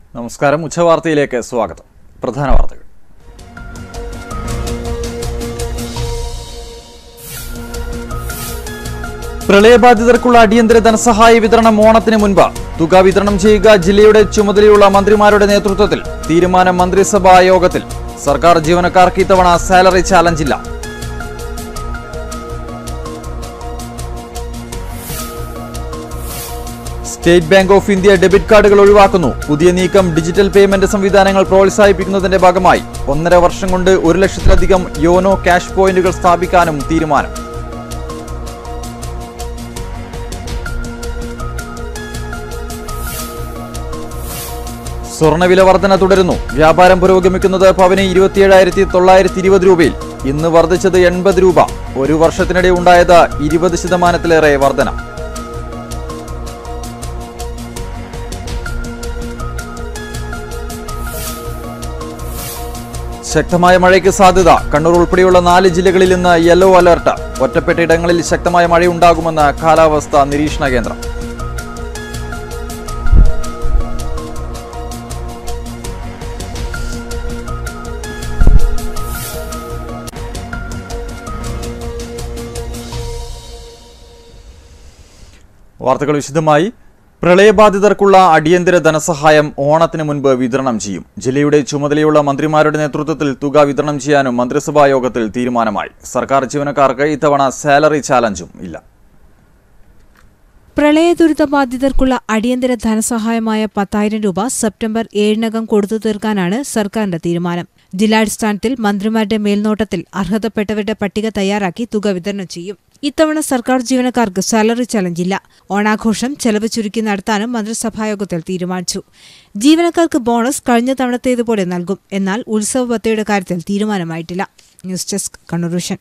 നമസ്കാരം ഉച്ചവാർത്തയിലേക്ക് സ്വാഗതം പ്രധാന വാർത്തകൾ പ്രളയബാധിതർക്കുള്ള അടിയന്തര ധനസഹായ വിതരണം ഓണത്തിന് മുൻപ് തുക വിതരണം ചെയ്യുക ജില്ലയുടെ ചുമതലയുള്ള മന്ത്രിമാരുടെ നേതൃത്വത്തിൽ തീരുമാനം മന്ത്രിസഭാ യോഗത്തിൽ സർക്കാർ ജീവനക്കാർക്ക് ഇത്തവണ സാലറി ചാലഞ്ചില്ല State Bank of India debit കാർഡുകൾ ഒഴിവാക്കുന്നു പുതിയ നീക്കം ഡിജിറ്റൽ പേയ്മെന്റ് സംവിധാനങ്ങൾ പ്രോത്സാഹിപ്പിക്കുന്നതിന്റെ ഭാഗമായി ഒന്നര വർഷം കൊണ്ട് ഒരു ലക്ഷത്തിലധികം യോനോ ക്യാഷ് പോയിന്റുകൾ സ്ഥാപിക്കാനും തീരുമാനം സ്വർണ്ണവില വർധന തുടരുന്നു വ്യാപാരം പുരോഗമിക്കുന്നത് പവന് ഇരുപത്തിയേഴായിരത്തി തൊള്ളായിരത്തി ഇരുപത് രൂപയിൽ ഇന്ന് വർദ്ധിച്ചത് എൺപത് രൂപ ഒരു വർഷത്തിനിടെ ഉണ്ടായത് ഇരുപത് ശതമാനത്തിലേറെ വർധന ശക്തമായ മഴയ്ക്ക് സാധ്യത കണ്ണൂർ ഉൾപ്പെടെയുള്ള നാല് ജില്ലകളിൽ ഇന്ന് യെല്ലോ അലർട്ട് ഒറ്റപ്പെട്ട ഇടങ്ങളിൽ ശക്തമായ മഴയുണ്ടാകുമെന്ന് കാലാവസ്ഥാ നിരീക്ഷണ കേന്ദ്രം വാർത്തകൾ വിശദമായി പ്രളയബാധിതർക്കുള്ള അടിയന്തര ധനസഹായം ഓണത്തിന് മുൻപ് വിതരണം ചെയ്യും ജില്ലയുടെ ചുമതലയുള്ള മന്ത്രിമാരുടെ നേതൃത്വത്തിൽ തുക വിതരണം ചെയ്യാനും മന്ത്രിസഭാ യോഗത്തിൽ തീരുമാനമായി സർക്കാർ ജീവനക്കാർക്ക് ഇത്തവണ സാലറി ചാലഞ്ചും ഇല്ല പ്രളയദുരിത ബാധിതർക്കുള്ള അടിയന്തര ധനസഹായമായ പത്തായിരം രൂപ സെപ്റ്റംബർ ഏഴിനകം കൊടുത്തു തീർക്കാനാണ് സർക്കാരിന്റെ തീരുമാനം ജില്ലാടിസ്ഥാനത്തിൽ മന്ത്രിമാരുടെ മേൽനോട്ടത്തിൽ അർഹതപ്പെട്ടവരുടെ പട്ടിക തയ്യാറാക്കി തുക വിതരണം ചെയ്യും ഇത്തവണ സർക്കാർ ജീവനക്കാർക്ക് സാലറി ചലഞ്ചില്ല ഓണാഘോഷം ചെലവ് ചുരുക്കി നടത്താനും മന്ത്രിസഭായോഗത്തിൽ തീരുമാനിച്ചു ജീവനക്കാർക്ക് ബോണസ് കഴിഞ്ഞ തവണത്തേതുപോലെ നൽകും എന്നാൽ ഉത്സവ ഭത്തയുടെ കാര്യത്തിൽ തീരുമാനമായിട്ടില്ല ന്യൂസ് ഡെസ്ക് കണ്ണൂർ വിഷൻ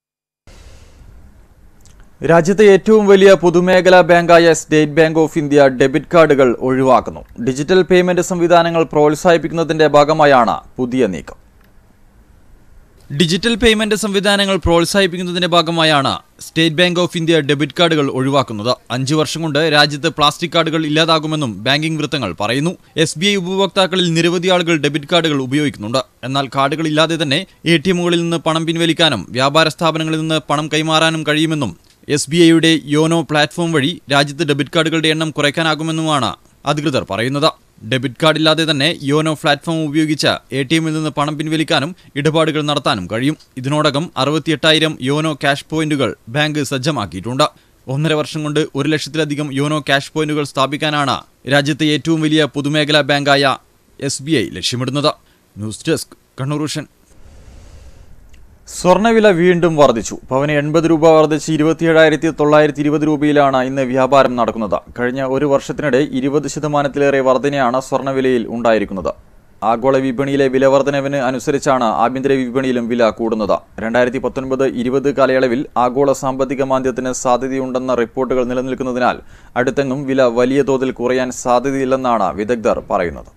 രാജ്യത്തെ ഏറ്റവും വലിയ പൊതുമേഖലാ ബാങ്കായ State Bank of India debit കാർഡുകൾ ഒഴിവാക്കുന്നു ഡിജിറ്റൽ പേയ്മെന്റ് സംവിധാനങ്ങൾ പ്രോത്സാഹിപ്പിക്കുന്നതിന്റെ ഭാഗമായാണ് പുതിയ നീക്കം ഡിജിറ്റൽ പേയ്മെന്റ് സംവിധാനങ്ങൾ പ്രോത്സാഹിപ്പിക്കുന്നതിന്റെ ഭാഗമായാണ് State Bank of India debit കാർഡുകൾ ഒഴിവാക്കുന്നത് അഞ്ചു വർഷം കൊണ്ട് രാജ്യത്ത് പ്ലാസ്റ്റിക് കാർഡുകൾ ഇല്ലാതാകുമെന്നും ബാങ്കിംഗ് വൃത്തങ്ങൾ പറയുന്നു എസ് ബി ഐ ഉപഭോക്താക്കളിൽ നിരവധി ആളുകൾ ഡെബിറ്റ് കാർഡുകൾ ഉപയോഗിക്കുന്നുണ്ട് എന്നാൽ കാർഡുകൾ ഇല്ലാതെ തന്നെ എ ടി എമ്മുകളിൽ നിന്ന് പണം പിൻവലിക്കാനും വ്യാപാര സ്ഥാപനങ്ങളിൽ നിന്ന് പണം കൈമാറാനും കഴിയുമെന്നും എസ് ബി ഐയുടെ യോനോ പ്ലാറ്റ്ഫോം വഴി രാജ്യത്ത് ഡെബിറ്റ് കാർഡുകളുടെ എണ്ണം കുറയ്ക്കാനാകുമെന്നുമാണ് അധികൃതർ പറയുന്നത് ഡെബിറ്റ് കാർഡ് ഇല്ലാതെ തന്നെ യോനോ പ്ലാറ്റ്ഫോം ഉപയോഗിച്ച് എ ടി എമ്മിൽ നിന്ന് പണം പിൻവലിക്കാനും ഇടപാടുകൾ നടത്താനും കഴിയും ഇതിനോടകം അറുപത്തിയെട്ടായിരം യോനോ ക്യാഷ് പോയിന്റുകൾ ബാങ്ക് സജ്ജമാക്കിയിട്ടുണ്ട് ഒന്നര വർഷം കൊണ്ട് ഒരു ലക്ഷത്തിലധികം യോനോ ക്യാഷ് പോയിന്റുകൾ സ്ഥാപിക്കാനാണ് രാജ്യത്തെ ഏറ്റവും വലിയ പൊതുമേഖലാ ബാങ്കായ എസ് ബി ഐ ലക്ഷ്യമിടുന്നത് ന്യൂസ് ഡെസ്ക് കണ്ണൂർ വിഷൻ സ്വർണ്ണവില വീണ്ടും വർദ്ധിച്ചു പവന് എൺപത് രൂപ വർദ്ധിച്ച് ഇരുപത്തിയേഴായിരത്തി തൊള്ളായിരത്തി ഇരുപത് രൂപയിലാണ് ഇന്ന് വ്യാപാരം നടക്കുന്നത് കഴിഞ്ഞ ഒരു വർഷത്തിനിടെ ഇരുപത് ശതമാനത്തിലേറെ വർധനയാണ് സ്വർണ്ണവിലയിൽ ഉണ്ടായിരിക്കുന്നത് ആഗോള വിപണിയിലെ വില വർധനവിന് അനുസരിച്ചാണ് ആഭ്യന്തര വിപണിയിലും വില കൂടുന്നത് രണ്ടായിരത്തി പത്തൊൻപത് ഇരുപത് കാലയളവിൽ ആഗോള സാമ്പത്തിക മാന്ദ്യത്തിന് സാധ്യതയുണ്ടെന്ന റിപ്പോർട്ടുകൾ നിലനിൽക്കുന്നതിനാൽ അടുത്തെങ്ങും വില വലിയ തോതിൽ കുറയാൻ സാധ്യതയില്ലെന്നാണ് വിദഗ്ധർ പറയുന്നത്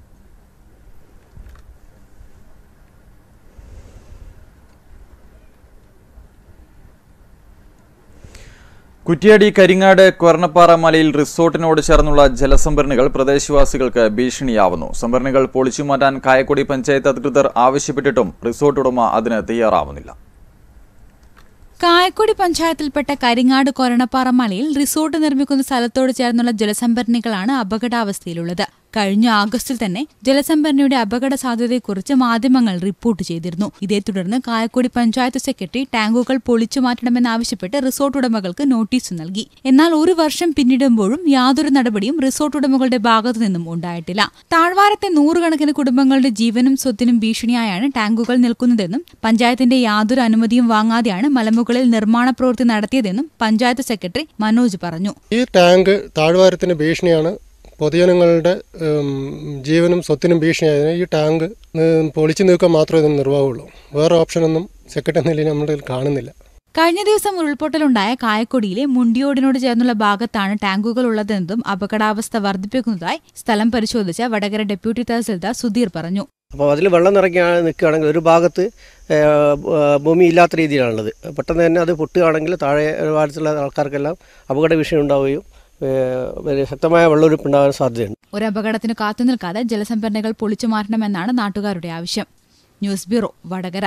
കുറ്റ്യാടി കരിങ്ങാട് കൊരണപ്പാറ മലയിൽ റിസോർട്ടിനോട് ചേർന്നുള്ള ജലസംഭരണികൾ പ്രദേശവാസികൾക്ക് ഭീഷണിയാവുന്നു സംഭരണികൾ പൊളിച്ചുമാറ്റാൻ കായക്കൊടി പഞ്ചായത്ത് അധികൃതർ ആവശ്യപ്പെട്ടിട്ടും റിസോർട്ട് ഉടമ അതിന് തയ്യാറാവുന്നില്ല കായക്കൊടി പഞ്ചായത്തിൽപ്പെട്ട കരിങ്ങാട് കൊരണപ്പാറ മലയിൽ റിസോർട്ട് നിർമ്മിക്കുന്ന സ്ഥലത്തോട് ചേർന്നുള്ള ജലസംഭരണികളാണ് അപകടാവസ്ഥയിലുള്ളത് കഴിഞ്ഞ ആഗസ്റ്റിൽ തന്നെ ജലസംഭരണിയുടെ അപകട സാധ്യതയെക്കുറിച്ച് മാധ്യമങ്ങൾ റിപ്പോർട്ട് ചെയ്തിരുന്നു ഇതേ തുടർന്ന് കായക്കൊടി പഞ്ചായത്ത് സെക്രട്ടറി ടാങ്കുകൾ പൊളിച്ചു മാറ്റണമെന്നാവശ്യപ്പെട്ട് റിസോർട്ട് ഉടമകൾക്ക് നോട്ടീസ് നൽകി എന്നാൽ ഒരു വർഷം പിന്നിടുമ്പോഴും യാതൊരു നടപടിയും റിസോർട്ട് ഉടമകളുടെ ഭാഗത്തു നിന്നും ഉണ്ടായിട്ടില്ല താഴ്വാരത്തെ നൂറുകണക്കിന് കുടുംബങ്ങളുടെ ജീവനും സ്വത്തിനും ഭീഷണിയായാണ് ടാങ്കുകൾ നിൽക്കുന്നതെന്നും പഞ്ചായത്തിന്റെ യാതൊരു അനുമതിയും വാങ്ങാതെയാണ് മലമുകളിൽ നിർമ്മാണ പ്രവൃത്തി നടത്തിയതെന്നും പഞ്ചായത്ത് സെക്രട്ടറി മനോജ് പറഞ്ഞു ഈ ടാങ്ക് താഴ്വാരത്തിന് ഭീഷണിയാണ് പൊതുജനങ്ങളുടെ ഉം, ജീവനും സ്വത്തിനും ഭീഷണിയായതിന് ഈ ടാങ്ക് നി- പൊളിച്ചു നീക്കാൻ മാത്രമേ ഇതിന് നിർവാഹമുള്ളൂ വേറെ ഓപ്ഷനൊന്നും സെക്രട്ടറി നിലയിൽ നമ്മുടെ കയ്യിൽ കാണുന്നില്ല കഴിഞ്ഞ ദിവസം ഉരുൾപൊട്ടലുണ്ടായ കായക്കൊടിയിലെ മുണ്ടിയോടിനോട് ചേർന്നുള്ള ഭാഗത്താണ് ടാങ്കുകൾ ഉള്ളതെന്നതും അപകടാവസ്ഥ വർദ്ധിപ്പിക്കുന്നതായി സ്ഥലം പരിശോധിച്ച വടകര ഡെപ്യൂട്ടി തഹസിൽദാർ സുധീർ പറഞ്ഞു അപ്പോൾ അതിൽ വെള്ളം നിറയ്ക്കുകയാണ് നിൽക്കുകയാണെങ്കിൽ ഒരു ഭാഗത്ത് ഏ, ഭ- ഭൂമി ഇല്ലാത്ത രീതിയിലാണുള്ളത് പെട്ടെന്ന് തന്നെ അത് പൊട്ടുകയാണെങ്കിൽ താഴെ ഭാഗത്തുള്ള ആൾക്കാർക്കെല്ലാം അപകട വിഷയം ഉണ്ടാവുകയും ഏ, വലിയ ശക്തമായ വെള്ളമൊഴുപ്പ് ഉണ്ടാകാൻ സാധ്യതയുണ്ട് ഒരു അപകടത്തിന് കാത്തുനിൽക്കാതെ ജലസംഭരണികൾ പൊളിച്ചു മാറ്റണമെന്നാണ് നാട്ടുകാരുടെ ആവശ്യം ന്യൂസ് ബ്യൂറോ വടകര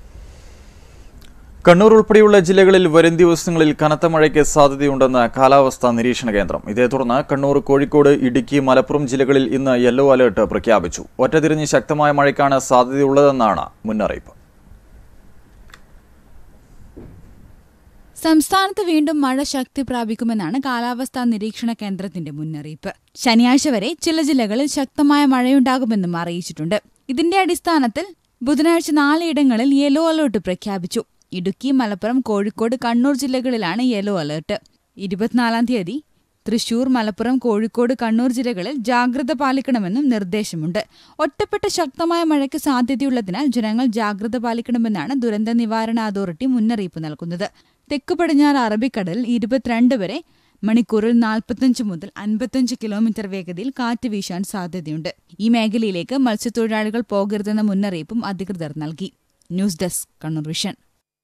കണ്ണൂർ ഉൾപ്പെടെയുള്ള ജില്ലകളിൽ വരും ദിവസങ്ങളിൽ കനത്ത മഴയ്ക്ക് സാധ്യതയുണ്ടെന്ന് കാലാവസ്ഥാ നിരീക്ഷണ കേന്ദ്രം ഇതേ തുടർന്ന് കണ്ണൂർ കോഴിക്കോട് ഇടുക്കി മലപ്പുറം ജില്ലകളിൽ ഇന്ന് യെല്ലോ അലേർട്ട് പ്രഖ്യാപിച്ചു ഒറ്റതിരിഞ്ഞ് ശക്തമായ മഴയ്ക്കാണ് സാധ്യതയുള്ളതെന്നാണ് മുന്നറിയിപ്പ് സംസ്ഥാനത്ത് വീണ്ടും മഴ ശക്തി പ്രാപിക്കുമെന്നാണ് കാലാവസ്ഥാ നിരീക്ഷണ കേന്ദ്രത്തിന്റെ മുന്നറിയിപ്പ് ശനിയാഴ്ച വരെ ചില ജില്ലകളിൽ ശക്തമായ മഴയുണ്ടാകുമെന്നും അറിയിച്ചിട്ടുണ്ട് ഇതിന്റെ അടിസ്ഥാനത്തിൽ ബുധനാഴ്ച നാലിടങ്ങളിൽ യെല്ലോ അലർട്ട് പ്രഖ്യാപിച്ചു ഇടുക്കി മലപ്പുറം കോഴിക്കോട് കണ്ണൂർ ജില്ലകളിലാണ് യെല്ലോ അലർട്ട് ഇരുപത്തിനാലാം തീയതി തൃശൂർ മലപ്പുറം കോഴിക്കോട് കണ്ണൂർ ജില്ലകളിൽ ജാഗ്രത പാലിക്കണമെന്നും നിർദ്ദേശമുണ്ട് ഒറ്റപ്പെട്ട ശക്തമായ മഴയ്ക്ക് സാധ്യതയുള്ളതിനാൽ ജനങ്ങൾ ജാഗ്രത പാലിക്കണമെന്നാണ് ദുരന്ത നിവാരണ അതോറിറ്റി മുന്നറിയിപ്പ് നൽകുന്നത് തെക്കു പടിഞ്ഞാറ് അറബിക്കടലിൽ ഇരുപത്തിരണ്ട് വരെ മണിക്കൂറിൽ നാൽപ്പത്തഞ്ച് മുതൽ അൻപത്തഞ്ച് കിലോമീറ്റർ വേഗതയിൽ കാറ്റ് വീശാൻ സാധ്യതയുണ്ട് ഈ മേഖലയിലേക്ക് മത്സ്യത്തൊഴിലാളികൾ പോകരുതെന്ന മുന്നറിയിപ്പും അധികൃതർ നൽകി news desk Kannur Vision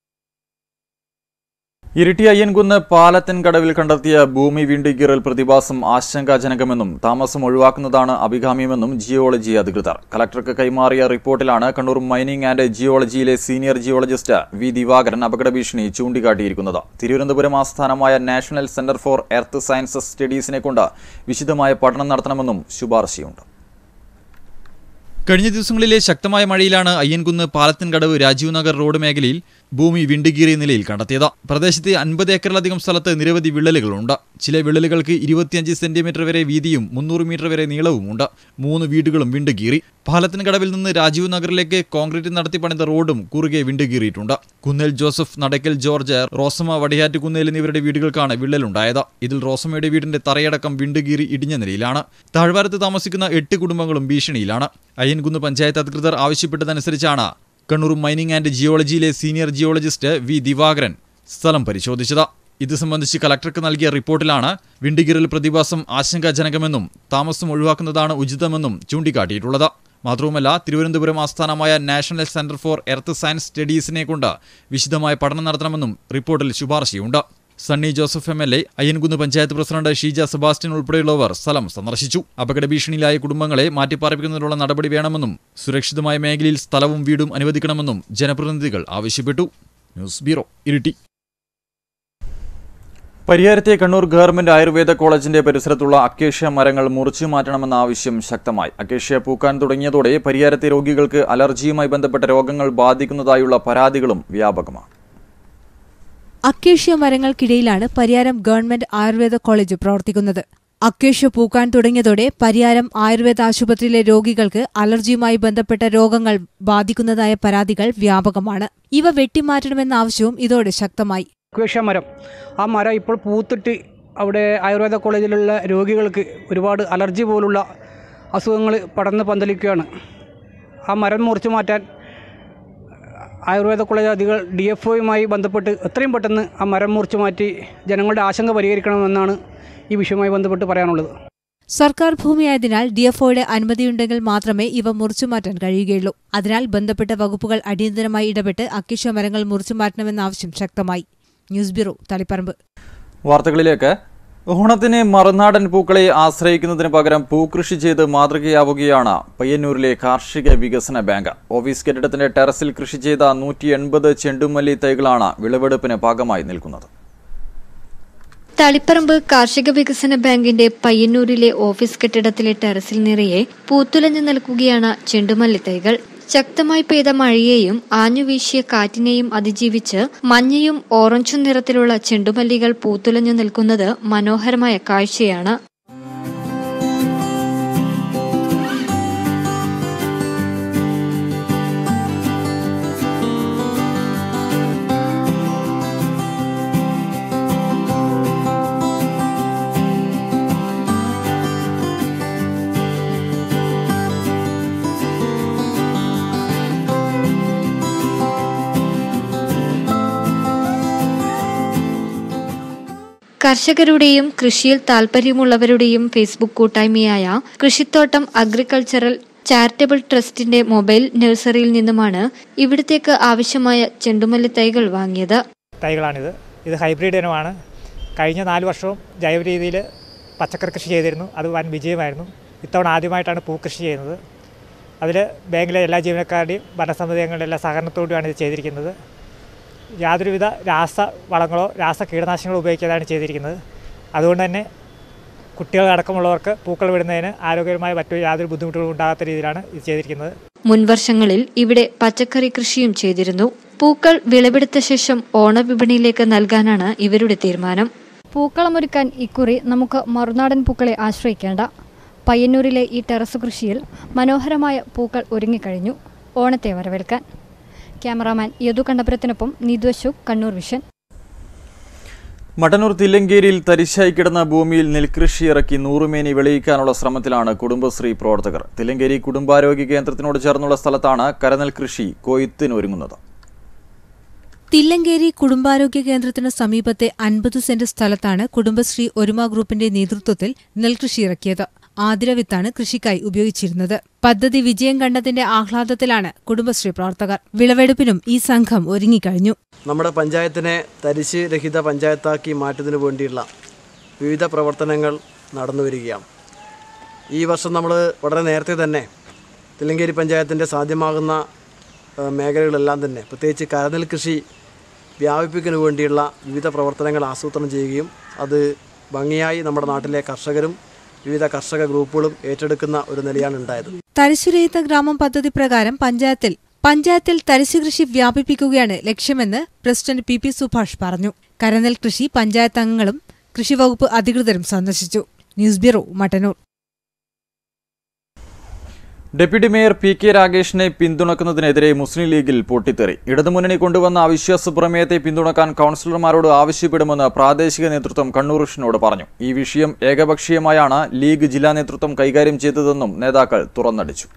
Iritty Ayyankunnu പാലത്തിൻകടവിൽ കണ്ടെത്തിയ ഭൂമി വീണ്ടുകീറൽ പ്രതിഭാസം ആശങ്കാജനകമെന്നും താമസം ഒഴിവാക്കുന്നതാണ് അഭികാമ്യമെന്നും ജിയോളജി അധികൃതർ കലക്ടർക്ക് കൈമാറിയ റിപ്പോർട്ടിലാണ് കണ്ണൂർ മൈനിംഗ് ആൻഡ് ജിയോളജിയിലെ സീനിയർ ജിയോളജിസ്റ്റ് വി ദിവാകരൻ അപകട ഭീഷണി ചൂണ്ടിക്കാട്ടിയിരിക്കുന്നത് തിരുവനന്തപുരം ആസ്ഥാനമായ national centre for earth sciences സ്റ്റഡീസിനെ കൊണ്ട് വിശദമായ പഠനം നടത്തണമെന്നും ശുപാർശയുണ്ട് കഴിഞ്ഞ ദിവസങ്ങളിലെ ശക്തമായ മഴയിലാണ് അയ്യൻകുന്ന് പാലത്തിൻകടവ് രാജീവ് നഗർ റോഡ് മേഖലയിൽ ഭൂമി വിണ്ടുകീറിയ നിലയിൽ കണ്ടെത്തിയത് പ്രദേശത്തെ അൻപത് ഏക്കറിലധികം സ്ഥലത്ത് നിരവധി വിള്ളലുകളുണ്ട് ചില വിള്ളലുകൾക്ക് ഇരുപത്തിയഞ്ച് സെന്റിമീറ്റർ വരെ വീതിയും മുന്നൂറ് മീറ്റർ വരെ നീളവുമുണ്ട് മൂന്ന് വീടുകളും വിണ്ടുകീറി പാലത്തിൻകടവിൽ നിന്ന് രാജീവ് നഗറിലേക്ക് കോൺക്രീറ്റ് നടത്തി പണിത റോഡും കുറുകെ വിണ്ടുകീറിയിട്ടുണ്ട് കുന്നേൽ ജോസഫ് നടക്കൽ ജോർജ് റോസമ്മ വടിയാറ്റ് കുന്നേൽ എന്നിവരുടെ വീടുകൾക്കാണ് വിള്ളലുണ്ടായത് ഇതിൽ റോസമ്മയുടെ വീടിന്റെ തറയടക്കം വിണ്ടുകീറി ഇടിഞ്ഞ നിലയിലാണ് താഴ്വാരത്ത് താമസിക്കുന്ന എട്ട് കുടുംബങ്ങളും ഭീഷണിയിലാണ് അയ്യൻകുന്ന് പഞ്ചായത്ത് അധികൃതർ ആവശ്യപ്പെട്ടതനുസരിച്ചാണ് കണ്ണൂർ മൈനിംഗ് ആൻഡ് ജിയോളജിയിലെ സീനിയർ ജിയോളജിസ്റ്റ് വി ദിവാകരൻ സ്ഥലം പരിശോധിച്ചത് ഇത് സംബന്ധിച്ച് കലക്ടർക്ക് നൽകിയ റിപ്പോർട്ടിലാണ് വിണ്ടുകീറൽ പ്രതിഭാസം ആശങ്കാജനകമെന്നും താമസം ഒഴിവാക്കുന്നതാണ് ഉചിതമെന്നും ചൂണ്ടിക്കാട്ടിയിട്ടുള്ളത് മാത്രവുമല്ല തിരുവനന്തപുരം ആസ്ഥാനമായ national centre for earth science സ്റ്റഡീസിനെ കൊണ്ട് വിശദമായ പഠനം നടത്തണമെന്നും റിപ്പോർട്ടിൽ ശുപാർശയുണ്ട് Sunny Joseph M L A Ayyankunnu panchayat president Sheeja Sebastian ഉൾപ്പെടെയുള്ളവർ സ്ഥലം സന്ദർശിച്ചു അപകട ഭീഷണിയിലായ കുടുംബങ്ങളെ മാറ്റിപ്പാർപ്പിക്കുന്നതിനുള്ള നടപടി വേണമെന്നും സുരക്ഷിതമായ മേഖലയിൽ സ്ഥലവും വീടും അനുവദിക്കണമെന്നും ജനപ്രതിനിധികൾ ആവശ്യപ്പെട്ടു ന്യൂസ് ബ്യൂറോ ഇരിട്ടി പരിയാരത്തെ കണ്ണൂർ ഗവൺമെന്റ് ആയുർവേദ കോളേജിന്റെ പരിസരത്തുള്ള അക്കേഷ്യ മരങ്ങൾ മുറിച്ചു മാറ്റണമെന്ന ആവശ്യം ശക്തമായി അക്കേഷ്യ പൂക്കാൻ തുടങ്ങിയതോടെ പരിയാരത്തെ രോഗികൾക്ക് അലർജിയുമായി ബന്ധപ്പെട്ട രോഗങ്ങൾ ബാധിക്കുന്നതായുള്ള പരാതികളും വ്യാപകമാണ് അക്കേഷ്യ മരങ്ങൾക്കിടയിലാണ് പരിയാരം ഗവൺമെന്റ് ആയുർവേദ കോളേജ് പ്രവർത്തിക്കുന്നത് അക്കേഷ്യ പൂക്കാൻ തുടങ്ങിയതോടെ പരിയാരം ആയുർവേദ ആശുപത്രിയിലെ രോഗികൾക്ക് അലർജിയുമായി ബന്ധപ്പെട്ട രോഗങ്ങൾ ബാധിക്കുന്നതായ പരാതികൾ വ്യാപകമാണ് ഇവ വെട്ടിമാറ്റണമെന്ന ആവശ്യവും ഇതോടെ ശക്തമായി അക്വേഷ്യ മരം ആ മരം ഇപ്പോൾ പൂത്തിട്ട് അവിടെ ആയുർവേദ കോളേജിലുള്ള രോഗികൾക്ക് ഒരുപാട് അലർജി പോലുള്ള അസുഖങ്ങൾ പടർന്ന് പന്തലിക്കുകയാണ് ആ മരം മുറിച്ചു മാറ്റാൻ ആയുർവേദ കോളേജ് അധികൾ ഡി എഫ് ഒയുമായി ബന്ധപ്പെട്ട് എത്രയും പെട്ടെന്ന് ആ മരം മുറിച്ചു മാറ്റി ജനങ്ങളുടെ ആശങ്ക പരിഹരിക്കണമെന്നാണ് ഈ വിഷയവുമായി ബന്ധപ്പെട്ട് പറയാനുള്ളത് സർക്കാർ ഭൂമിയായതിനാൽ ഡിഎഫ്ഒയുടെ അനുമതിയുണ്ടെങ്കിൽ മാത്രമേ ഇവ മുറിച്ചുമാറ്റാൻ കഴിയുകയുള്ളൂ അതിനാൽ ബന്ധപ്പെട്ട വകുപ്പുകൾ അടിയന്തരമായി ഇടപെട്ട് അക്കേഷ്യ മരങ്ങൾ മുറിച്ചുമാറ്റണമെന്ന ആവശ്യം ശക്തമായി ന്യൂസ് ബ്യൂറോ തളിപ്പറമ്പ് വാർത്തകളിലേക്ക് ഓണത്തിന് മറുനാടൻ പൂക്കളെ ആശ്രയിക്കുന്നതിന് പകരം പൂക്കൃഷി ചെയ്ത് മാതൃകയാവുകയാണ് പയ്യന്നൂരിലെ കാർഷിക വികസന ബാങ്ക് ഓഫീസ് കെട്ടിടത്തിന്റെ ടെറസിൽ കൃഷി ചെയ്ത നൂറ്റി എൺപത് ചെണ്ടുമല്ലി തൈകളാണ് വിളവെടുപ്പിന് പാകമായി നിൽക്കുന്നത് തളിപ്പറമ്പ് കാർഷിക വികസന ബാങ്കിന്റെ പയ്യന്നൂരിലെ ഓഫീസ് കെട്ടിടത്തിലെ ടെറസിൽ നിറയെ പൂത്തുലഞ്ഞു നിൽക്കുകയാണ് ചെണ്ടുമല്ലി തൈകൾ ശക്തമായി പെയ്ത മഴയെയും ആഞ്ഞുവീശിയ കാറ്റിനെയും അതിജീവിച്ച് മഞ്ഞയും ഓറഞ്ചും നിറത്തിലുള്ള ചെണ്ടുമല്ലികൾ പൂത്തുലഞ്ഞു നിൽക്കുന്നത് മനോഹരമായ കാഴ്ചയാണ് കർഷകരുടെയും കൃഷിയിൽ താൽപര്യമുള്ളവരുടെയും ഫേസ്ബുക്ക് കൂട്ടായ്മയായ കൃഷിത്തോട്ടം അഗ്രികൾച്ചറൽ ചാരിറ്റബിൾ ട്രസ്റ്റിന്റെ മൊബൈൽ നഴ്സറിയിൽ നിന്നുമാണ് ഇവിടത്തേക്ക് ആവശ്യമായ ചെണ്ടുമല്ലി തൈകൾ വാങ്ങിയത് തൈകളാണിത് ഇത് ഹൈബ്രിഡ് ഇനമാണ് കഴിഞ്ഞ നാല് വർഷവും ജൈവ രീതിയിൽ പച്ചക്കറി കൃഷി ചെയ്തിരുന്നു അത് വൻ വിജയമായിരുന്നു ഇത്തവണ ആദ്യമായിട്ടാണ് പൂക്കൃഷി ചെയ്യുന്നത് അതിൽ ബാങ്കിലെ എല്ലാ ജീവനക്കാരുടെയും ഭരണസമിതി അംഗങ്ങളുടെ എല്ലാ സഹകരണത്തോടുമാണ് ഇത് ചെയ്തിരിക്കുന്നത് യാതൊരുവിധ രാസ വളങ്ങളോ രാസ കീടനാശിനികളോ ഉപയോഗിക്കാതാണ് ചെയ്തിരിക്കുന്നത് അതുകൊണ്ട് തന്നെ കുട്ടികളടക്കമുള്ളവർക്ക് പൂക്കൾ വിടുന്നതിന് ആരോഗ്യപരമായ മറ്റു യാതൊരു ബുദ്ധിമുട്ടുകളും ഉണ്ടാകാത്ത രീതിയിലാണ് ഇത് ചെയ്തിരിക്കുന്നത് മുൻവർഷങ്ങളിൽ ഇവിടെ പച്ചക്കറി കൃഷിയും ചെയ്തിരുന്നു പൂക്കൾ വിളവെടുത്ത ശേഷം ഓണവിപണിയിലേക്ക് നൽകാനാണ് ഇവരുടെ തീരുമാനം പൂക്കളമൊരുക്കാൻ ഇക്കുറി നമുക്ക് മറുനാടൻ പൂക്കളെ ആശ്രയിക്കേണ്ട പയ്യന്നൂരിലെ ഈ ടെറസ് കൃഷിയിൽ മനോഹരമായ പൂക്കൾ ഒരുങ്ങിക്കഴിഞ്ഞു ഓണത്തെ വരവേൽക്കാൻ ക്യാമറാമാൻ യദു കണ്ടപുരത്തിനൊപ്പം നീതു അശോക് കണ്ണൂർ വിഷൻ മട്ടന്നൂർ തില്ലങ്കേരിയിൽ തരിശായി കിടന്ന ഭൂമിയിൽ നെൽകൃഷി ഇറക്കി നൂറുമേനി വിളയിക്കാനുള്ള ശ്രമത്തിലാണ് കുടുംബശ്രീ പ്രവർത്തകർ തില്ലങ്കേരി കുടുംബാരോഗ്യ കേന്ദ്രത്തിനോട് ചേർന്നുള്ള സ്ഥലത്താണ് കരനെൽ കൃഷി കൊയ്ത്തിനൊരുങ്ങുന്നത് തില്ലങ്കേരി കുടുംബാരോഗ്യ കേന്ദ്രത്തിന് സമീപത്തെ അൻപത് സെന്റ് സ്ഥലത്താണ് കുടുംബശ്രീ ഒരുമ ഗ്രൂപ്പിന്റെ നേതൃത്വത്തിൽ നെൽകൃഷി ഇറക്കിയത് ആതിരവിത്താണ് കൃഷിക്കായി ഉപയോഗിച്ചിരുന്നത് പദ്ധതി വിജയം കണ്ടതിന്റെ ആഹ്ലാദത്തിലാണ് കുടുംബശ്രീ പ്രവർത്തകർ വിളവെടുപ്പിനും ഈ സംഘം ഒരുങ്ങിക്കഴിഞ്ഞു നമ്മുടെ പഞ്ചായത്തിനെ തരിശ് രഹിത പഞ്ചായത്താക്കി മാറ്റുന്നതിന് വേണ്ടിയുള്ള വിവിധ പ്രവർത്തനങ്ങൾ നടന്നു വരികയാണ് ഈ വർഷം നമ്മൾ വളരെ നേരത്തെ തന്നെ തില്ലങ്കേരി പഞ്ചായത്തിൻ്റെ സാധ്യമാകുന്ന ആ, മേഖലകളെല്ലാം തന്നെ പ്രത്യേകിച്ച് കരനെൽ കൃഷി വ്യാപിപ്പിക്കുന്നതിന് വേണ്ടിയുള്ള വിവിധ പ്രവർത്തനങ്ങൾ ആസൂത്രണം ചെയ്യുകയും അത് ഭംഗിയായി നമ്മുടെ നാട്ടിലെ കർഷകരും വിവിധ കർഷക ഗ്രൂപ്പുകളും ഏറ്റെടുക്കുന്ന ഒരു നിലയാണ് ഉണ്ടായത് തരിശുരഹിത ഗ്രാമം പദ്ധതി പ്രകാരം പഞ്ചായത്തിൽ പഞ്ചായത്തിൽ തരിശു കൃഷി വ്യാപിപ്പിക്കുകയാണ് ലക്ഷ്യമെന്ന് പ്രസിഡന്റ് പി പി സുഭാഷ് പറഞ്ഞു കരനെൽ കൃഷി പഞ്ചായത്ത് അംഗങ്ങളും കൃഷിവകുപ്പ് അധികൃതരും സന്ദർശിച്ചു news bureau Mattannur deputy mayor P K രാഗേഷിനെ പിന്തുണക്കുന്നതിനെതിരെ മുസ്ലിം ലീഗിൽ പൊട്ടിത്തെറി ഇടതുമുന്നണി കൊണ്ടുവന്ന അവിശ്വാസ പ്രമേയത്തെ പിന്തുണക്കാൻ കൗൺസിലർമാരോട് ആവശ്യപ്പെടുമെന്ന് പ്രാദേശിക നേതൃത്വം കണ്ണൂർ വിഷനോട് പറഞ്ഞു ഈ വിഷയം ഏകപക്ഷീയമായാണ് ലീഗ് ജില്ലാ നേതൃത്വം കൈകാര്യം ചെയ്തതെന്നും നേതാക്കൾ തുറന്നടിച്ചു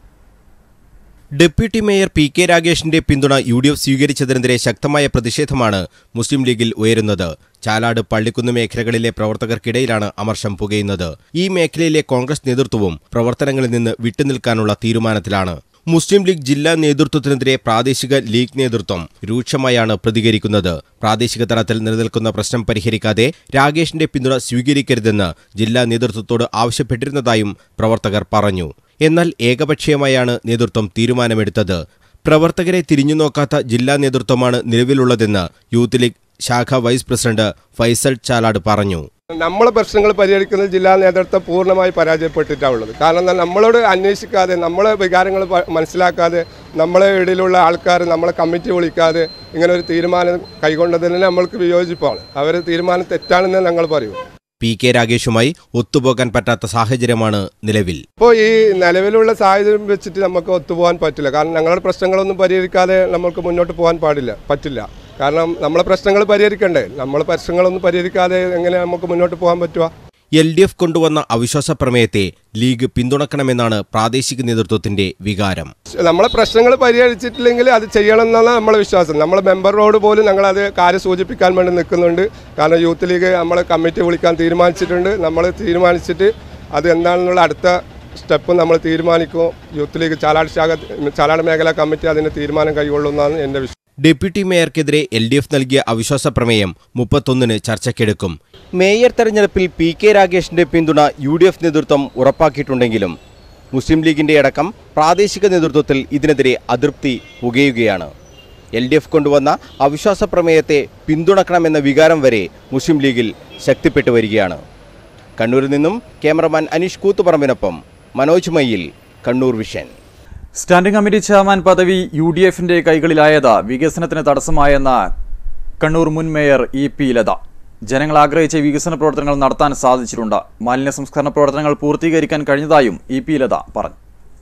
ഡെപ്യൂട്ടി മേയർ പി കെ രാഗേഷിന്റെ പിന്തുണ യു ഡി എഫ് സ്വീകരിച്ചതിനെതിരെ ശക്തമായ പ്രതിഷേധമാണ് മുസ്ലിം ലീഗിൽ ഉയരുന്നത് ചാലാട് പള്ളിക്കുന്ന് മേഖലകളിലെ പ്രവർത്തകർക്കിടയിലാണ് അമർഷം പുകയുന്നത് ഈ മേഖലയിലെ കോൺഗ്രസ് നേതൃത്വവും പ്രവർത്തനങ്ങളിൽ നിന്ന് വിട്ടുനിൽക്കാനുള്ള തീരുമാനത്തിലാണ് മുസ്ലിം ലീഗ് ജില്ലാ നേതൃത്വത്തിനെതിരെ പ്രാദേശിക ലീഗ് നേതൃത്വം രൂക്ഷമായാണ് പ്രതികരിക്കുന്നത് പ്രാദേശിക തലത്തിൽ നിലനിൽക്കുന്ന പ്രശ്നം പരിഹരിക്കാതെ രാഗേഷിന്റെ പിന്തുണ സ്വീകരിക്കരുതെന്ന് ജില്ലാ നേതൃത്വത്തോട് ആവശ്യപ്പെട്ടിരുന്നതായും പ്രവർത്തകർ പറഞ്ഞു എന്നാൽ ഏകപക്ഷീയമായാണ് നേതൃത്വം തീരുമാനമെടുത്തത് പ്രവർത്തകരെ തിരിഞ്ഞുനോക്കാത്ത ജില്ലാ നേതൃത്വമാണ് നിലവിലുള്ളതെന്ന് യൂത്ത് ലീഗ് ശാഖ വൈസ് പ്രസിഡന്റ് ഫൈസൽ ചാലാട് പറഞ്ഞു നമ്മളെ പ്രശ്നങ്ങൾ പരിഹരിക്കുന്നത് ജില്ലാ നേതൃത്വം പൂർണ്ണമായി പരാജയപ്പെട്ടിട്ടാണ് ഉള്ളത് കാരണം എന്നാൽ നമ്മളോട് അന്വേഷിക്കാതെ നമ്മളെ വികാരങ്ങൾ പ- മനസ്സിലാക്കാതെ നമ്മളെ ഇടയിലുള്ള ആൾക്കാർ നമ്മളെ കമ്മിറ്റി വിളിക്കാതെ ഇങ്ങനെ ഒരു തീരുമാനം കൈക്കൊണ്ടതിന് നമ്മൾക്ക് വിയോജിപ്പാണ് അവർ തീരുമാനം തെറ്റാണെന്ന് ഞങ്ങൾ പറയും പി കെ രാഗേഷുമായി ഒത്തുപോകാൻ പറ്റാത്ത സാഹചര്യമാണ് നിലവിൽ ഇപ്പോൾ ഈ നിലവിലുള്ള സാഹചര്യം വെച്ചിട്ട് നമുക്ക് ഒത്തുപോകാൻ പറ്റില്ല കാരണം ഞങ്ങളുടെ പ്രശ്നങ്ങളൊന്നും പരിഹരിക്കാതെ നമുക്ക് മുന്നോട്ട് പോകാൻ പാടില്ല പറ്റില്ല കാരണം നമ്മളെ പ്രശ്നങ്ങൾ പരിഹരിക്കണ്ടേ നമ്മളെ പ്രശ്നങ്ങളൊന്നും പരിഹരിക്കാതെ എങ്ങനെ നമുക്ക് മുന്നോട്ട് പോകാൻ പറ്റുക എൽ ഡി എഫ് കൊണ്ടുവന്ന അവിശ്വാസ പ്രമേയത്തെ ലീഗ് പിന്തുണക്കണമെന്നാണ് പ്രാദേശിക നേതൃത്വത്തിന്റെ വികാരം നമ്മളെ പ്രശ്നങ്ങൾ പരിഹരിച്ചിട്ടില്ലെങ്കിൽ അത് ചെയ്യണം എന്നാണ് നമ്മളെ വിശ്വാസം നമ്മളെ മെമ്പറോട് പോലും ഞങ്ങൾ അത് കാര്യം സൂചിപ്പിക്കാൻ വേണ്ടി നിൽക്കുന്നുണ്ട് കാരണം യൂത്ത് ലീഗ് നമ്മളെ കമ്മിറ്റി വിളിക്കാൻ തീരുമാനിച്ചിട്ടുണ്ട് നമ്മൾ തീരുമാനിച്ചിട്ട് അത് എന്താണെന്നുള്ള അടുത്ത സ്റ്റെപ്പ് നമ്മൾ തീരുമാനിക്കും യൂത്ത് ലീഗ് ചാലാട് ശാഖ ചാലാട് മേഖലാ കമ്മിറ്റി അതിന് തീരുമാനം കൈകൊള്ളുന്നതാണ് എൻ്റെ വിശ്വാസം ഡെപ്യൂട്ടി മേയർക്കെതിരെ എൽ ഡി എഫ് നൽകിയ അവിശ്വാസ പ്രമേയം മുപ്പത്തൊന്നിന് ചർച്ചയ്ക്കെടുക്കും മേയർ തെരഞ്ഞെടുപ്പിൽ പി കെ രാഗേഷിന്റെ പിന്തുണ യു ഡി എഫ് നേതൃത്വം ഉറപ്പാക്കിയിട്ടുണ്ടെങ്കിലും മുസ്ലിം ലീഗിന്റെ അടക്കം പ്രാദേശിക നേതൃത്വത്തിൽ ഇതിനെതിരെ അതൃപ്തി പുകയുകയാണ് എൽ ഡി എഫ് കൊണ്ടുവന്ന അവിശ്വാസ പ്രമേയത്തെ പിന്തുണക്കണമെന്ന വികാരം വരെ മുസ്ലിം ലീഗിൽ ശക്തിപ്പെട്ടു വരികയാണ് കണ്ണൂരിൽ നിന്നും ക്യാമറമാൻ അനീഷ് കൂത്തുപറമ്പിനൊപ്പം Manoj Mayyil Kannur Vision standing committee chairman പദവി യു ഡി എഫിന്റെ കൈകളിലായത് വികസനത്തിന് തടസ്സമായെന്ന കണ്ണൂർ മുൻ മേയർ ഇ പി ലത ജനങ്ങൾ ആഗ്രഹിച്ച വികസന പ്രവർത്തനങ്ങൾ നടത്താൻ സാധിച്ചിട്ടുണ്ട് മാലിന്യ സംസ്കരണ പ്രവർത്തനങ്ങൾ പൂർത്തീകരിക്കാൻ കഴിഞ്ഞതായും ഇ പി ലത പറഞ്ഞു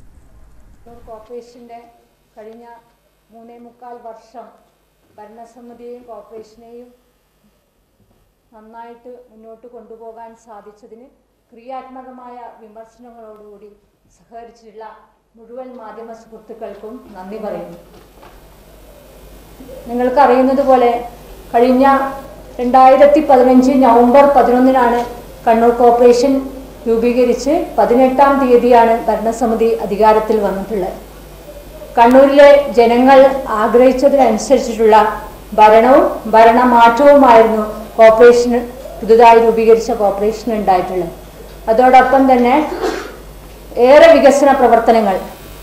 കണ്ണൂർ കോർപ്പറേഷൻ്റെ കഴിഞ്ഞ മൂന്നേ മുക്കാൽ വർഷം ഭരണസമിതിയെയും കോർപ്പറേഷനെയും നന്നായിട്ട് മുന്നോട്ട് കൊണ്ടുപോകാൻ സാധിച്ചതിന് ക്രിയാത്മകമായ വിമർശനങ്ങളോടുകൂടി സഹകരിച്ചിട്ടുള്ള മുഴുവൻ മാധ്യമ സുഹൃത്തുക്കൾക്കും നന്ദി പറയുന്നു നിങ്ങൾക്കറിയുന്നത് പോലെ കഴിഞ്ഞ രണ്ടായിരത്തി പതിനഞ്ച് നവംബർ പതിനൊന്നിനാണ് കണ്ണൂർ കോർപ്പറേഷൻ രൂപീകരിച്ച് പതിനെട്ടാം തീയതിയാണ് ഭരണസമിതി അധികാരത്തിൽ വന്നിട്ടുള്ളത് കണ്ണൂരിലെ ജനങ്ങൾ ആഗ്രഹിച്ചതിനനുസരിച്ചിട്ടുള്ള ഭരണവും ഭരണമാറ്റവുമായിരുന്നു കോർപ്പറേഷന് പുതുതായി രൂപീകരിച്ച കോർപ്പറേഷന് ഉണ്ടായിട്ടുള്ളത് അതോടൊപ്പം തന്നെ ഏറെ വികസന പ്രവർത്തനങ്ങൾ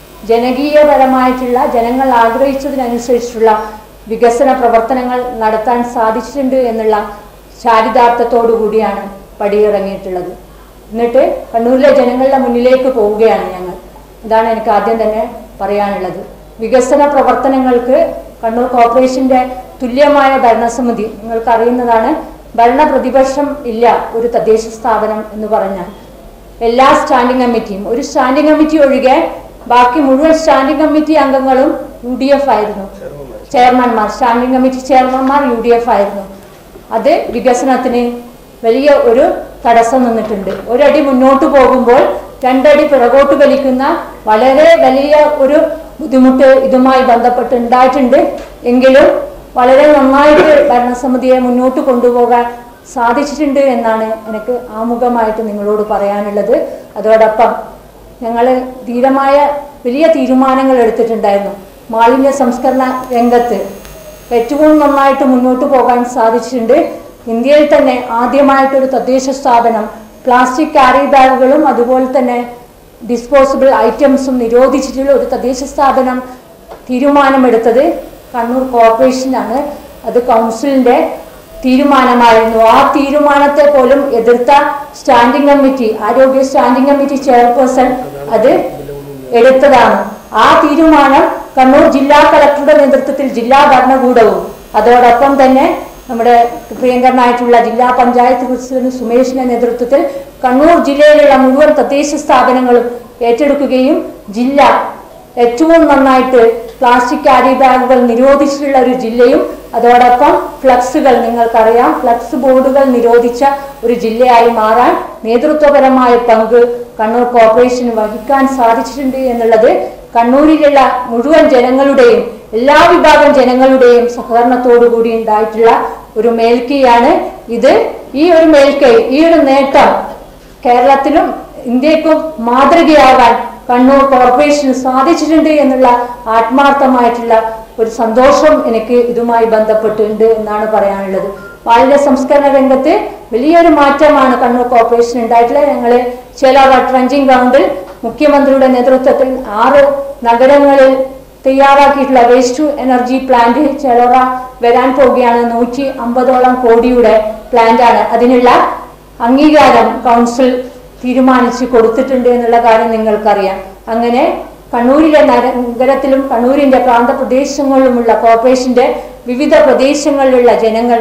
ജനകീയപരമായിട്ടുള്ള ജനങ്ങൾ ആഗ്രഹിച്ചതിനനുസരിച്ചുള്ള വികസന പ്രവർത്തനങ്ങൾ നടത്താൻ സാധിച്ചിട്ടുണ്ട് എന്നുള്ള ചാരിതാർത്ഥത്തോടു കൂടിയാണ് പടിയിറങ്ങിയിട്ടുള്ളത് എന്നിട്ട് കണ്ണൂരിലെ ജനങ്ങളുടെ മുന്നിലേക്ക് പോവുകയാണ് ഞങ്ങൾ ഇതാണ് എനിക്ക് ആദ്യം തന്നെ പറയാനുള്ളത് വികസന പ്രവർത്തനങ്ങൾക്ക് കണ്ണൂർ കോർപ്പറേഷന്റെ തുല്യമായ ഭരണസമിതി നിങ്ങൾക്ക് അറിയുന്നതാണ് ഭരണ പ്രതിപക്ഷം ഇല്ല ഒരു തദ്ദേശ സ്ഥാപനം എന്ന് പറഞ്ഞാൽ എല്ലാ സ്റ്റാൻഡിംഗ് കമ്മിറ്റിയും ഒരു സ്റ്റാൻഡിംഗ് കമ്മിറ്റി ഒഴികെ ബാക്കി മുഴുവൻ സ്റ്റാൻഡിംഗ് കമ്മിറ്റി അംഗങ്ങളും യു ഡി എഫ് ആയിരുന്നു ചെയർമാൻമാർ സ്റ്റാൻഡിംഗ് കമ്മിറ്റി ചെയർമാൻമാർ യു ഡി എഫ് ആയിരുന്നു അത് വികസനത്തിന് വലിയ ഒരു തടസ്സം നിന്നിട്ടുണ്ട് ഒരടി മുന്നോട്ട് പോകുമ്പോൾ രണ്ടടി പിറകോട്ട് വലിക്കുന്ന വളരെ വലിയ ഒരു ബുദ്ധിമുട്ട് ഇതുമായി ബന്ധപ്പെട്ട് ഉണ്ടായിട്ടുണ്ട് എങ്കിലും വളരെ നന്നായിട്ട് ഭരണസമിതിയെ മുന്നോട്ട് കൊണ്ടുപോകാൻ സാധിച്ചിട്ടുണ്ട് എന്നാണ് എനിക്ക് ആമുഖമായിട്ട് നിങ്ങളോട് പറയാനുള്ളത് അതോടൊപ്പം ഞങ്ങൾ ധീരമായ വലിയ തീരുമാനങ്ങൾ എടുത്തിട്ടുണ്ടായിരുന്നു മാലിന്യ സംസ്കരണ രംഗത്ത് ഏറ്റവും നന്നായിട്ട് മുന്നോട്ട് പോകാൻ സാധിച്ചിട്ടുണ്ട് ഇന്ത്യയിൽ തന്നെ ആദ്യമായിട്ടൊരു തദ്ദേശ സ്ഥാപനം പ്ലാസ്റ്റിക് ക്യാരി ബാഗുകളും അതുപോലെ തന്നെ ഡിസ്പോസിബിൾ ഐറ്റംസും നിരോധിച്ചിട്ടുള്ള ഒരു തദ്ദേശ സ്ഥാപനം തീരുമാനമെടുത്തത് കണ്ണൂർ കോർപ്പറേഷനാണ് അത് കൗൺസിലിന്റെ തീരുമാനമായിരുന്നു ആ തീരുമാനത്തെ പോലും എതിർത്ത സ്റ്റാൻഡിംഗ് കമ്മിറ്റി ആരോഗ്യ സ്റ്റാൻഡിംഗ് കമ്മിറ്റി ചെയർപേഴ്സൺ അത് എടുത്തതാണ് ആ തീരുമാനം കണ്ണൂർ ജില്ലാ കളക്ടറുടെ നേതൃത്വത്തിൽ ജില്ലാ ഭരണകൂടവും അതോടൊപ്പം തന്നെ നമ്മുടെ പ്രിയങ്കരനായിട്ടുള്ള ജില്ലാ പഞ്ചായത്ത് പ്രസിഡന്റ് സുമേഷിന്റെ നേതൃത്വത്തിൽ കണ്ണൂർ ജില്ലയിലുള്ള മുഴുവൻ തദ്ദേശ സ്ഥാപനങ്ങളും ഏറ്റെടുക്കുകയും ജില്ല ഏറ്റവും നന്നായിട്ട് പ്ലാസ്റ്റിക് ക്യാരി ബാഗുകൾ നിരോധിച്ചിട്ടുള്ള ഒരു ജില്ലയും അതോടൊപ്പം ഫ്ലക്സുകൾ നിങ്ങൾക്കറിയാം ഫ്ലക്സ് ബോർഡുകൾ നിരോധിച്ച ഒരു ജില്ലയായി മാറാൻ നേതൃത്വപരമായ പങ്ക് കണ്ണൂർ കോർപ്പറേഷന് വഹിക്കാൻ സാധിച്ചിട്ടുണ്ട് എന്നുള്ളത് കണ്ണൂരിലുള്ള മുഴുവൻ ജനങ്ങളുടെയും എല്ലാ വിഭാഗം ജനങ്ങളുടെയും സഹകരണത്തോടു കൂടി ഉണ്ടായിട്ടുള്ള ഒരു മേൽക്കൈയാണ് ഇത് ഈ ഒരു മേൽക്കൈ ഈ ഒരു നേട്ടം കേരളത്തിലും ഇന്ത്യക്കും മാതൃകയാകാൻ കണ്ണൂർ കോർപ്പറേഷന് സാധിച്ചിട്ടുണ്ട് എന്നുള്ള ആത്മാർത്ഥമായിട്ടുള്ള ഒരു സന്തോഷം എനിക്ക് ഇതുമായി ബന്ധപ്പെട്ടുണ്ട് എന്നാണ് പറയാനുള്ളത് മാലിന്യ സംസ്കരണ രംഗത്ത് വലിയൊരു മാറ്റമാണ് കണ്ണൂർ കോർപ്പറേഷൻ ഉണ്ടായിട്ടുള്ളത് ഞങ്ങൾ ചേലാവ ട്രഞ്ചിങ് ഗ്രൗണ്ടിൽ മുഖ്യമന്ത്രിയുടെ നേതൃത്വത്തിൽ ആറ് നഗരങ്ങളിൽ തയ്യാറാക്കിയിട്ടുള്ള waste to energy plant Chelora വരാൻ പോവുകയാണ് നൂറ്റി അമ്പതോളം കോടിയുടെ പ്ലാന്റ് ആണ് അതിനുള്ള അംഗീകാരം കൗൺസിൽ തീരുമാനിച്ച് കൊടുത്തിട്ടുണ്ട് എന്നുള്ള കാര്യം നിങ്ങൾക്കറിയാം അങ്ങനെ കണ്ണൂരിലെ നഗരത്തിലും കണ്ണൂരിന്റെ പ്രാന്തപ്രദേശങ്ങളിലുമുള്ള കോർപ്പറേഷന്റെ വിവിധ പ്രദേശങ്ങളിലുള്ള ജനങ്ങൾ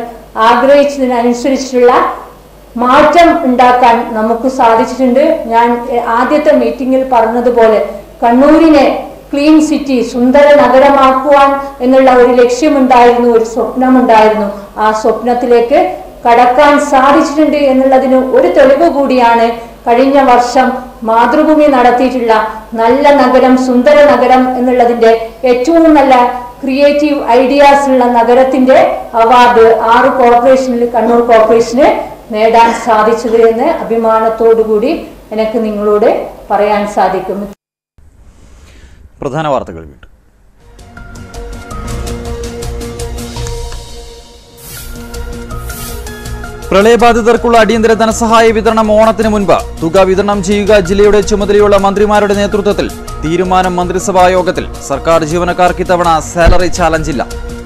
ആഗ്രഹിച്ചതിനനുസരിച്ചുള്ള മാറ്റം ഉണ്ടാക്കാൻ നമുക്ക് സാധിച്ചിട്ടുണ്ട് ഞാൻ എ- ആദ്യത്തെ മീറ്റിംഗിൽ പറഞ്ഞതുപോലെ കണ്ണൂരിനെ ക്ലീൻ സിറ്റി സുന്ദര നഗരമാക്കുവാൻ എന്നുള്ള ഒരു ലക്ഷ്യമുണ്ടായിരുന്നു ഒരു സ്വപ്നമുണ്ടായിരുന്നു ആ സ്വപ്നത്തിലേക്ക് കടക്കാൻ സാധിച്ചിട്ടുണ്ട് എന്നുള്ളതിന് ഒരു തെളിവ് കൂടിയാണ് കഴിഞ്ഞ വർഷം മാതൃഭൂമി നടത്തിയിട്ടുള്ള നല്ല നഗരം സുന്ദര നഗരം എന്നുള്ളതിന്റെ ഏറ്റവും നല്ല ക്രിയേറ്റീവ് ഐഡിയാസ് ഉള്ള നഗരത്തിന്റെ അവാർഡ് ആറ് കോർപ്പറേഷനിൽ കണ്ണൂർ കോർപ്പറേഷന് നേടാൻ സാധിച്ചത് എന്ന് അഭിമാനത്തോടു കൂടി എനിക്ക് നിങ്ങളോട് പറയാൻ സാധിക്കും പ്രധാന വാർത്തകൾ വീണ്ടും പ്രളയബാധിതർക്കുള്ള അടിയന്തര ധനസഹായ വിതരണം ഓണത്തിന് മുൻപ് തുക വിതരണം ചെയ്യുക ജില്ലയുടെ ചുമതലയുള്ള മന്ത്രിമാരുടെ നേതൃത്വത്തിൽ തീരുമാനം മന്ത്രിസഭാ യോഗത്തിൽ സർക്കാർ ജീവനക്കാർക്ക് ഇത്തവണ സാലറി ചാലഞ്ചില്ല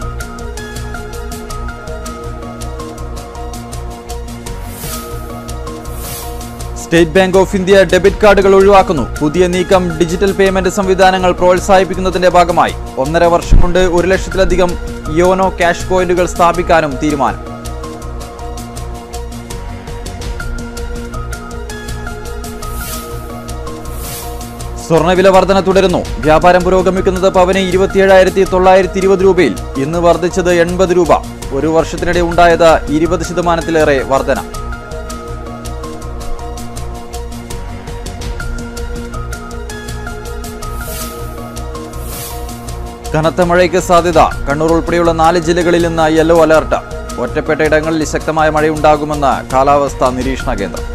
State Bank of India debit കാർഡുകൾ ഒഴിവാക്കുന്നു പുതിയ നീക്കം ഡിജിറ്റൽ പേയ്മെന്റ് സംവിധാനങ്ങൾ പ്രോത്സാഹിപ്പിക്കുന്നതിന്റെ ഭാഗമായി ഒന്നര വർഷം കൊണ്ട് ഒരു ലക്ഷത്തിലധികം യോനോ ക്യാഷ് പോയിന്റുകൾ സ്ഥാപിക്കാനും തീരുമാനം സ്വർണ്ണവില വർധന തുടരുന്നു വ്യാപാരം പുരോഗമിക്കുന്നത് പവന് ഇരുപത്തിയേഴായിരത്തി തൊള്ളായിരത്തി ഇരുപത് രൂപയിൽ ഇന്ന് വർദ്ധിച്ചത് എൺപത് രൂപ ഒരു വർഷത്തിനിടെ ഉണ്ടായത് ഇരുപത് ശതമാനത്തിലേറെ വർധന കനത്ത മഴയ്ക്ക് സാധ്യത കണ്ണൂർ ഉൾപ്പെടെയുള്ള നാല് ജില്ലകളിൽ ഇന്ന് യെല്ലോ അലർട്ട് ഒറ്റപ്പെട്ട ഇടങ്ങളിൽ ശക്തമായ മഴയുണ്ടാകുമെന്ന് കാലാവസ്ഥാ നിരീക്ഷണ കേന്ദ്രം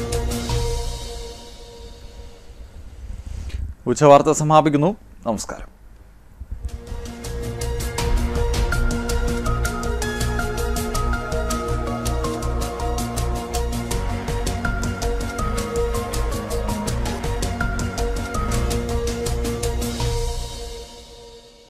ഉച്ചവാർത്ത സമാപിക്കുന്നു നമസ്കാരം